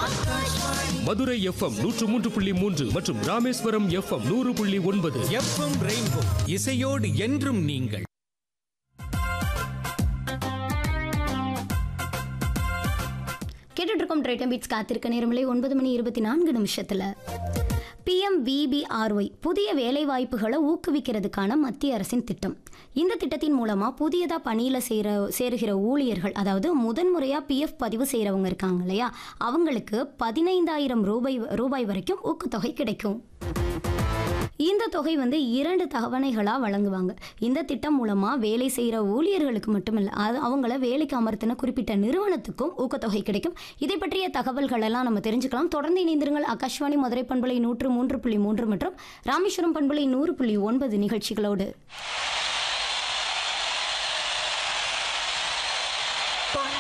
Madurai FM நூற்று மூன்று புள்ளி மூன்று மற்றும் ராமேஸ்வரம் எஃப்எம் நூறு புள்ளி ஒன்பது எஃப்எம் ரெயின்போ இசையோடு என்றும் நீங்கள் கேட்டுட்டு இருக்கோம் ட்ரைட்டம் பீட்ஸ் காத்திருக்க நேரமில்லை ஒன்பது மணி இருபத்தி நான்கு நிமிஷத்தில் பிஎம்விபிஆர்ஒய் புதிய வேலை வாய்ப்புகளை ஊக்குவிக்கிறதுக்கான மத்திய அரசின் திட்டம் இந்த திட்டத்தின் மூலமாக புதியதாக பணியில் சேர சேருகிற ஊழியர்கள் அதாவது முதன்முறையாக பிஎஃப் பதிவு செய்கிறவங்க இருக்காங்க இல்லையா அவங்களுக்கு பதினைந்தாயிரம் ரூபாய் ரூபாய் வரைக்கும் ஊக்கத்தொகை கிடைக்கும் இந்த தொகை வந்து இரண்டு தவணைகளாக வழங்குவாங்க இந்த திட்டம் மூலமாக வேலை செய்கிற ஊழியர்களுக்கு மட்டுமில்லை அது அவங்கள வேலைக்கு அமர்த்தின குறிப்பிட்ட நிறுவனத்துக்கும் ஊக்கத்தொகை கிடைக்கும் இதை பற்றிய தகவல்கள் எல்லாம் நம்ம தெரிஞ்சுக்கலாம் தொடர்ந்து இணைந்திருங்கள் ஆகாஷ்வாணி மதுரை பண்பலை நூற்று மூன்று புள்ளி மூன்று மற்றும் ராமேஸ்வரம் பண்பலை நூறு புள்ளி ஒன்பது நிகழ்ச்சிகளோடு